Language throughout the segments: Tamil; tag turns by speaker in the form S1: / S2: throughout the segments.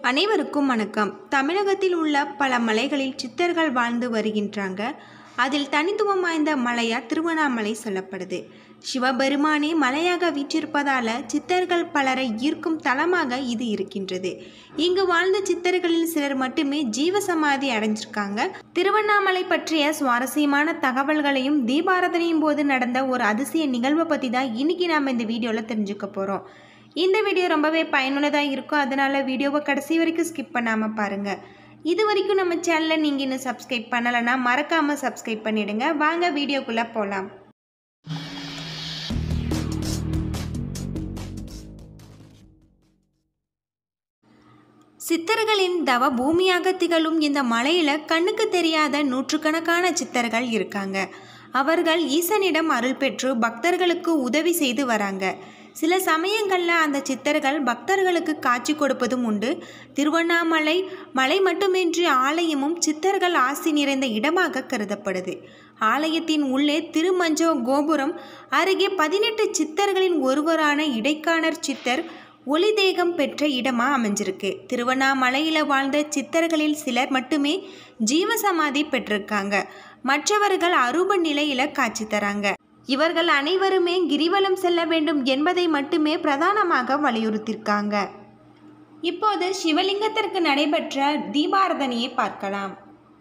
S1: அனைவருக்கும் வணக்கம் தமிழகத்தில் உள்ள பல மலைகளில் சித்தர்கள் வாழ்ந்து வருகின்றாங்க அதில் தனித்துவம் வாய்ந்த மலையா திருவண்ணாமலை சொல்லப்படுது சிவபெருமானே மலையாக வீற்றிருப்பதால சித்தர்கள் பலரை ஈர்க்கும் தலமாக இது இருக்கின்றது இங்கு வாழ்ந்த சித்தர்களில் சிலர் மட்டுமே ஜீவசமாதி அடைஞ்சிருக்காங்க திருவண்ணாமலை பற்றிய சுவாரஸ்யமான தகவல்களையும் தீபாரதனையும் போது நடந்த ஒரு அதிசய நிகழ்வை பற்றி தான் இன்னைக்கு நாம் இந்த வீடியோவில் தெரிஞ்சுக்க போகிறோம் இந்த வீடியோ ரொம்பவே பயனுள்ளதாக இருக்கும் அதனால் வீடியோவை கடைசி வரைக்கும் ஸ்கிப் பண்ணாமல் பாருங்கள் இது வரைக்கும் நம்ம சேனலை நீங்கள் இன்னும் சப்ஸ்கிரைப் பண்ணலைன்னா மறக்காமல் சப்ஸ்கிரைப் பண்ணிடுங்க வாங்க வீடியோக்குள்ளே போகலாம் சித்தர்களின் தவ பூமியாக திகழும் இந்த மலையில் கண்ணுக்கு தெரியாத நூற்றுக்கணக்கான சித்தர்கள் இருக்காங்க அவர்கள் ஈசனிடம் அருள் பெற்று பக்தர்களுக்கு உதவி செய்து வராங்க சில சமயங்களில் அந்த சித்தர்கள் பக்தர்களுக்கு காட்சி கொடுப்பதும் உண்டு திருவண்ணாமலை மலை மட்டுமின்றி ஆலயமும் சித்தர்கள் ஆசி நிறைந்த இடமாக கருதப்படுது ஆலயத்தின் உள்ளே திருமஞ்சோ கோபுரம் அருகே பதினெட்டு சித்தர்களின் ஒருவரான இடைக்காணர் சித்தர் ஒளி தேகம் பெற்ற இடமா அமைஞ்சிருக்கு திருவண்ணாமலையில் வாழ்ந்த சித்தர்களில் சிலர் மட்டுமே ஜீவசமாதி பெற்றிருக்காங்க மற்றவர்கள் அரூப நிலையில காட்சி தராங்க இவர்கள் அனைவருமே கிரிவலம் செல்ல வேண்டும் என்பதை மட்டுமே பிரதானமாக வலியுறுத்தியிருக்காங்க இப்போது சிவலிங்கத்திற்கு நடைபெற்ற தீபாரதனையை பார்க்கலாம்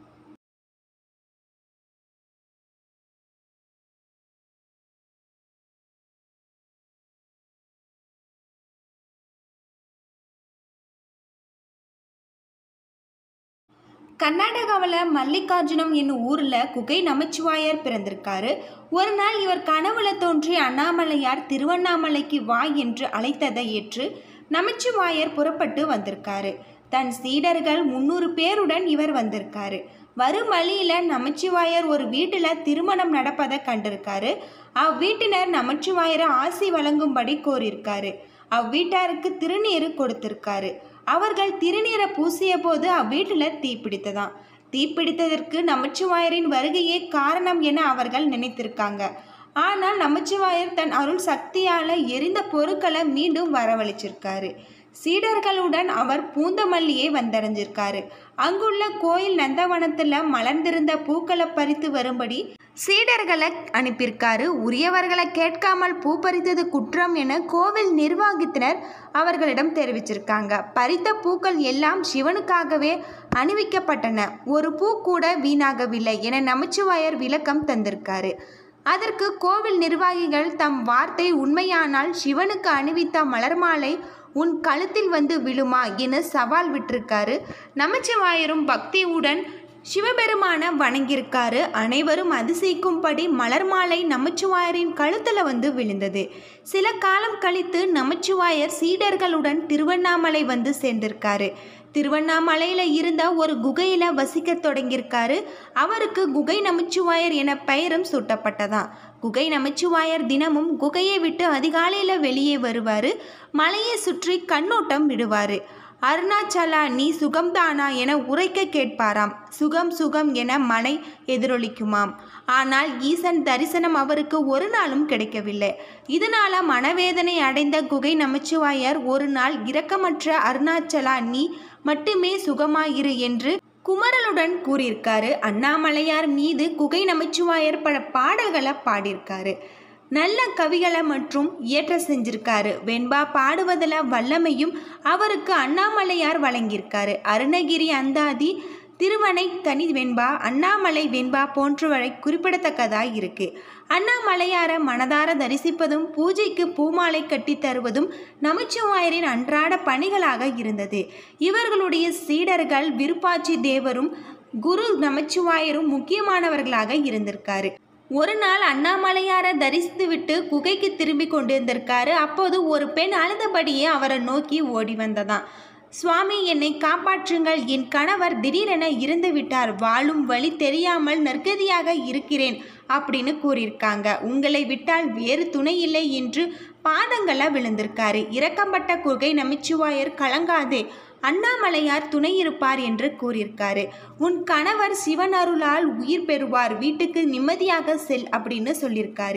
S1: கர்நாடகாவில் மல்லிகார்ஜுனம் என்னும் ஊரில் குகை நமச்சிவாயர் பிறந்திருக்காரு ஒரு நாள் இவர் கனவுல தோன்றி அண்ணாமலையார் திருவண்ணாமலைக்கு வா என்று அழைத்ததை ஏற்று நமச்சிவாயர் புறப்பட்டு வந்திருக்காரு தன் சீடர்கள் முந்நூறு பேருடன் இவர் வந்திருக்காரு வரும் வழியில் நமச்சிவாயர் ஒரு வீட்டில் திருமணம் நடப்பதை கண்டிருக்காரு அவ்வீட்டினர் நமச்சிவாயரை ஆசி வழங்கும்படி கோரியிருக்காரு அவ்வீட்டாருக்கு திருநீரு கொடுத்திருக்காரு அவர்கள் திருநீரை பூசிய போது அவ்வீட்டில் தீப்பிடித்ததாம் தீப்பிடித்ததற்கு நமச்சிவாயரின் வருகையே காரணம் என அவர்கள் நினைத்திருக்காங்க ஆனால் நமச்சிவாயர் தன் அருள் சக்தியால் எரிந்த பொருட்களை மீண்டும் வரவழைச்சிருக்காரு சீடர்களுடன் அவர் பூந்தமல்லியை வந்தடைஞ்சிருக்காரு அங்குள்ள கோயில் நந்தவனத்தில் மலர்ந்திருந்த பூக்களை பறித்து வரும்படி சீடர்களை அனுப்பியிருக்காரு உரியவர்களை கேட்காமல் பூ பறித்தது குற்றம் என கோவில் நிர்வாகத்தினர் அவர்களிடம் தெரிவிச்சிருக்காங்க பறித்த பூக்கள் எல்லாம் சிவனுக்காகவே அணிவிக்கப்பட்டன ஒரு பூ கூட வீணாகவில்லை என நமச்சிவாயர் விளக்கம் தந்திருக்காரு அதற்கு கோவில் நிர்வாகிகள் தம் வார்த்தை உண்மையானால் சிவனுக்கு அணிவித்த மலர் மாலை உன் கழுத்தில் வந்து விழுமா என சவால் விட்டிருக்காரு நமச்சிவாயரும் பக்தியுடன் சிவபெருமான வணங்கியிருக்காரு அனைவரும் அதிசயிக்கும்படி மலர் மாலை நமச்சிவாயரின் கழுத்தில் வந்து விழுந்தது சில காலம் கழித்து நமச்சிவாயர் சீடர்களுடன் திருவண்ணாமலை வந்து சேர்ந்திருக்காரு திருவண்ணாமலையில் இருந்த ஒரு குகையில் வசிக்க தொடங்கியிருக்காரு அவருக்கு குகை நமச்சிவாயர் என பெயரும் சூட்டப்பட்டதாம் குகை நமச்சிவாயர் தினமும் குகையை விட்டு அதிகாலையில் வெளியே வருவார் மலையை சுற்றி கண்ணோட்டம் விடுவார் அருணாச்சலா நீ சுகம்தானா என உரைக்க கேட்பாராம் சுகம் சுகம் என மனை எதிரொலிக்குமாம் ஆனால் ஈசன் தரிசனம் அவருக்கு ஒரு நாளும் கிடைக்கவில்லை இதனால மனவேதனை அடைந்த குகை நமச்சிவாயர் ஒரு நாள் இரக்கமற்ற அருணாச்சலா நீ மட்டுமே சுகமாயிரு என்று குமரலுடன் கூறியிருக்காரு அண்ணாமலையார் மீது குகை நமச்சிவாயர் பல பாடல்களை பாடியிருக்காரு நல்ல கவிகளை மற்றும் இயற்ற செஞ்சிருக்காரு வெண்பா பாடுவதில் வல்லமையும் அவருக்கு அண்ணாமலையார் வழங்கியிருக்காரு அருணகிரி அந்தாதி திருவனை கனி வெண்பா அண்ணாமலை வெண்பா போன்றவரை குறிப்பிடத்தக்கதாக இருக்கு அண்ணாமலையார மனதார தரிசிப்பதும் பூஜைக்கு பூமாலை கட்டி தருவதும் நமச்சிவாயரின் அன்றாட பணிகளாக இருந்தது இவர்களுடைய சீடர்கள் விருப்பாச்சி தேவரும் குரு நமச்சிவாயரும் முக்கியமானவர்களாக இருந்திருக்காரு ஒரு நாள் அண்ணாமலையாரை தரிசித்துவிட்டு குகைக்கு திரும்பி கொண்டிருந்திருக்காரு அப்போது ஒரு பெண் அழுதபடியே அவரை நோக்கி ஓடி வந்ததாம் சுவாமி என்னை காப்பாற்றுங்கள் என் கணவர் திடீரென இறந்து விட்டார் வாழும் வழி தெரியாமல் நற்கதியாக இருக்கிறேன் அப்படின்னு கூறியிருக்காங்க உங்களை விட்டால் வேறு துணை இல்லை என்று பாதங்களை விழுந்திருக்காரு இறக்கப்பட்ட குகை நமச்சிவாயர் கலங்காதே அண்ணாமலையார் துணை இருப்பார் என்று கூறியிருக்காரு உன் கணவர் சிவன் அருளால் உயிர் பெறுவார் வீட்டுக்கு நிம்மதியாக செல் அப்படின்னு சொல்லியிருக்காரு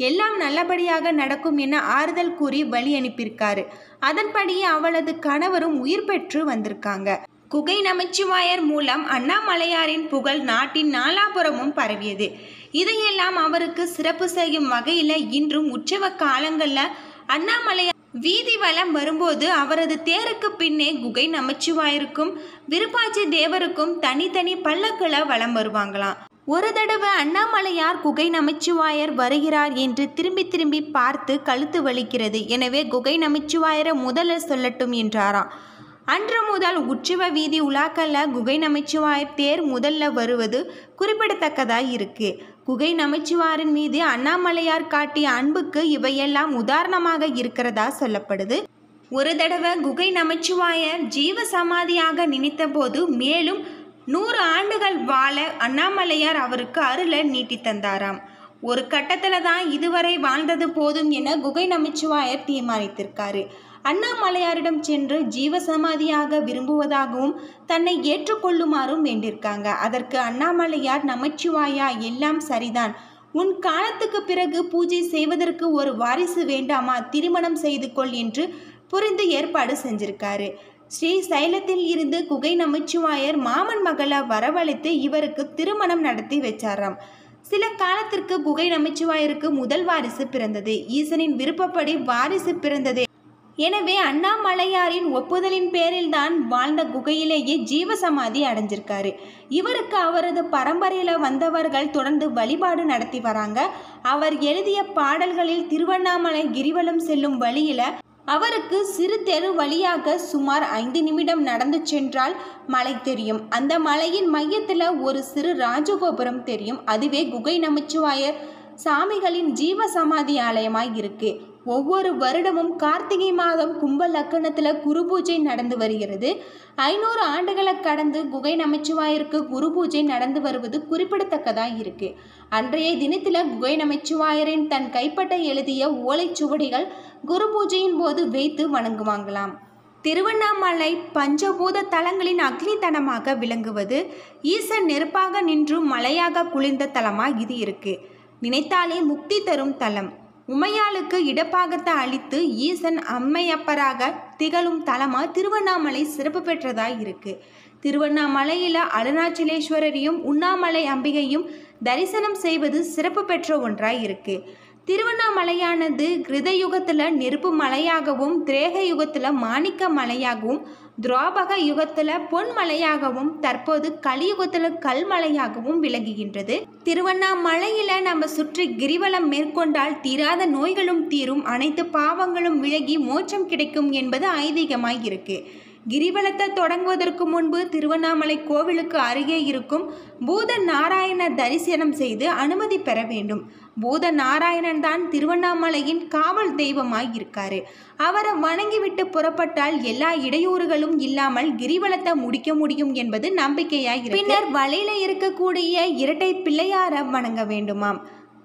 S1: எல்லாம் நல்லபடியாக நடக்கும் என ஆறுதல் கூறி வழி அனுப்பியிருக்காரு அதன்படியே அவளது கணவரும் உயிர் பெற்று வந்திருக்காங்க குகை நமச்சிவாயர் மூலம் அண்ணாமலையாரின் புகழ் நாட்டின் நாலாபுரமும் பரவியது இதையெல்லாம் அவருக்கு சிறப்பு செய்யும் வகையில் இன்றும் உற்சவ காலங்களில் அண்ணாமலையார் வீதி வலம் வரும்போது அவரது தேருக்கு பின்னே குகை நமச்சிவாயருக்கும் விருப்பாச்சி தேவருக்கும் தனித்தனி பல்லக்கில் வலம் வருவாங்களாம் ஒரு தடவை அண்ணாமலையார் குகை நமச்சிவாயர் வருகிறார் என்று திரும்பி திரும்பி பார்த்து கழுத்து வலிக்கிறது எனவே குகை நமச்சிவாயரை முதல்ல சொல்லட்டும் என்றாராம் அன்று முதல் உற்சவ வீதி உலாக்கல்ல குகை நமச்சிவாயர் தேர் முதல்ல வருவது குறிப்பிடத்தக்கதாக இருக்கு குகை நமச்சிவாரின் மீது அண்ணாமலையார் காட்டிய அன்புக்கு இவையெல்லாம் உதாரணமாக இருக்கிறதா சொல்லப்படுது ஒரு தடவை குகை நமச்சிவாயர் ஜீவ சமாதியாக நினைத்தபோது மேலும் நூறு ஆண்டுகள் வாழ அண்ணாமலையார் அவருக்கு அருளை நீட்டி தந்தாராம் ஒரு கட்டத்தில் தான் இதுவரை வாழ்ந்தது போதும் என குகை நமச்சிவாயர் தீர்மானித்திருக்காரு அண்ணாமலையாரிடம் சென்று ஜீவசமாதியாக விரும்புவதாகவும் தன்னை ஏற்றுக்கொள்ளுமாறும் வேண்டியிருக்காங்க அதற்கு அண்ணாமலையார் நமச்சிவாயா எல்லாம் சரிதான் உன் காலத்துக்கு பிறகு பூஜை செய்வதற்கு ஒரு வாரிசு வேண்டாமா திருமணம் செய்து கொள் என்று புரிந்து ஏற்பாடு செஞ்சிருக்காரு ஸ்ரீ சைலத்தில் இருந்து குகை நமச்சிவாயர் மாமன் மகளை வரவழைத்து இவருக்கு திருமணம் நடத்தி வச்சாராம் சில காலத்திற்கு குகை நமச்சிவாயருக்கு முதல் வாரிசு பிறந்தது ஈசனின் விருப்பப்படி வாரிசு பிறந்தது எனவே அண்ணாமலையாரின் ஒப்புதலின் பேரில் தான் வாழ்ந்த குகையிலேயே ஜீவசமாதி அடைஞ்சிருக்காரு இவருக்கு அவரது பரம்பரையில் வந்தவர்கள் தொடர்ந்து வழிபாடு நடத்தி வராங்க அவர் எழுதிய பாடல்களில் திருவண்ணாமலை கிரிவலம் செல்லும் வழியில் அவருக்கு சிறு தெரு வழியாக சுமார் ஐந்து நிமிடம் நடந்து சென்றால் மலை தெரியும் அந்த மலையின் மையத்தில் ஒரு சிறு ராஜகோபுரம் தெரியும் அதுவே குகை நமச்சிவாயர் சாமிகளின் ஜீவ சமாதி ஆலயமாய் இருக்கு ஒவ்வொரு வருடமும் கார்த்திகை மாதம் கும்ப லக்கணத்தில் குரு பூஜை நடந்து வருகிறது ஐநூறு ஆண்டுகளை கடந்து குகை நமச்சிவாயருக்கு குரு பூஜை நடந்து வருவது குறிப்பிடத்தக்கதாக இருக்கு அன்றைய தினத்தில் குகை நமச்சிவாயரின் தன் கைப்பட்ட எழுதிய ஓலைச்சுவடிகள் குரு பூஜையின் போது வைத்து வணங்குவாங்களாம் திருவண்ணாமலை பஞ்சபூத தலங்களின் அக்னித்தனமாக விளங்குவது ஈசன் நெருப்பாக நின்று மலையாக குளிர்ந்த தலமாக இது இருக்கு நினைத்தாலே முக்தி தரும் தலம் உமையாளுக்கு இடப்பாகத்தை அளித்து ஈசன் அம்மையப்பராக திகழும் தலமா திருவண்ணாமலை சிறப்பு பெற்றதாய் இருக்கு திருவண்ணாமலையில் அருணாச்சலேஸ்வரரையும் உண்ணாமலை அம்பிகையும் தரிசனம் செய்வது சிறப்பு பெற்ற ஒன்றாய் இருக்கு திருவண்ணாமலையானது கிருத யுகத்தில் நெருப்பு மலையாகவும் திரேக யுகத்தில் மாணிக்க மலையாகவும் துரோபக யுகத்தில் பொன் மலையாகவும் தற்போது கலியுகத்தில் கல் மலையாகவும் விளங்குகின்றது திருவண்ணாமலையில் நம்ம சுற்றி கிரிவலம் மேற்கொண்டால் தீராத நோய்களும் தீரும் அனைத்து பாவங்களும் விலகி மோட்சம் கிடைக்கும் என்பது ஐதீகமாய் இருக்கு கிரிவலத்தை தொடங்குவதற்கு முன்பு திருவண்ணாமலை கோவிலுக்கு அருகே இருக்கும் பூத நாராயண தரிசனம் செய்து அனுமதி பெற வேண்டும் பூத நாராயணன் தான் திருவண்ணாமலையின் காவல் தெய்வமாய் இருக்காரு அவரை வணங்கிவிட்டு புறப்பட்டால் எல்லா இடையூறுகளும் இல்லாமல் கிரிவலத்தை முடிக்க முடியும் என்பது நம்பிக்கையாய் இருக்கு பின்னர் வழியில இருக்கக்கூடிய இரட்டை பிள்ளையார வணங்க வேண்டுமாம்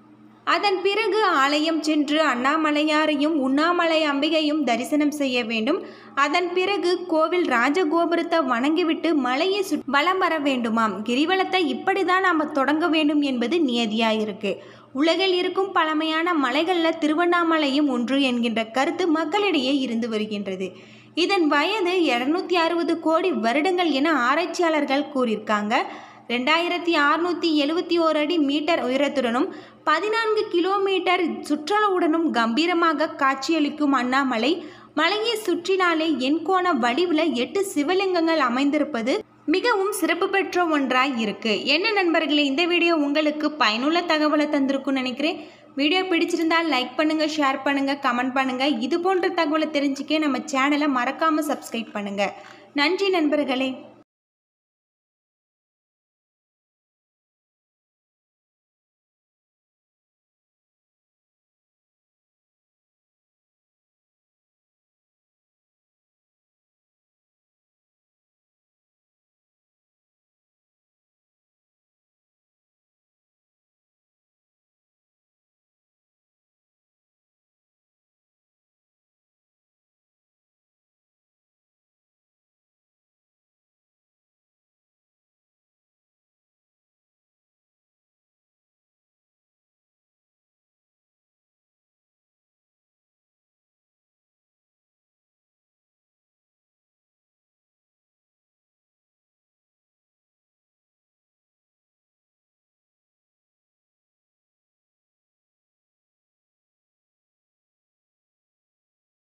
S1: அதன் பிறகு ஆலயம் சென்று அண்ணாமலையாரையும் உண்ணாமலை அம்பிகையும் தரிசனம் செய்ய வேண்டும் அதன் பிறகு கோவில் ராஜகோபுரத்தை வணங்கிவிட்டு மலையை சு வலம் வர வேண்டுமாம் கிரிவலத்தை இப்படி தான் நாம் தொடங்க வேண்டும் என்பது நியதியாக இருக்கு உலகில் இருக்கும் பழமையான மலைகளில் திருவண்ணாமலையும் ஒன்று என்கின்ற கருத்து மக்களிடையே இருந்து வருகின்றது இதன் வயது இரநூத்தி அறுபது கோடி வருடங்கள் என ஆராய்ச்சியாளர்கள் கூறியிருக்காங்க ரெண்டாயிரத்தி அறுநூற்றி எழுவத்தி ஓர் அடி மீட்டர் உயரத்துடனும் பதினான்கு கிலோமீட்டர் சுற்றளவுடனும் கம்பீரமாக காட்சியளிக்கும் அண்ணாமலை மலையை சுற்றினாலே எண்கோண வடிவில் எட்டு சிவலிங்கங்கள் அமைந்திருப்பது மிகவும் சிறப்பு பெற்ற ஒன்றாய் இருக்கு என்ன நண்பர்களே இந்த வீடியோ உங்களுக்கு பயனுள்ள தகவலை தந்திருக்கும்னு நினைக்கிறேன் வீடியோ பிடிச்சிருந்தால் லைக் பண்ணுங்க ஷேர் பண்ணுங்க கமெண்ட் பண்ணுங்க இது போன்ற தகவலை தெரிஞ்சுக்க நம்ம சேனலை மறக்காம சப்ஸ்கிரைப் பண்ணுங்க நன்றி நண்பர்களே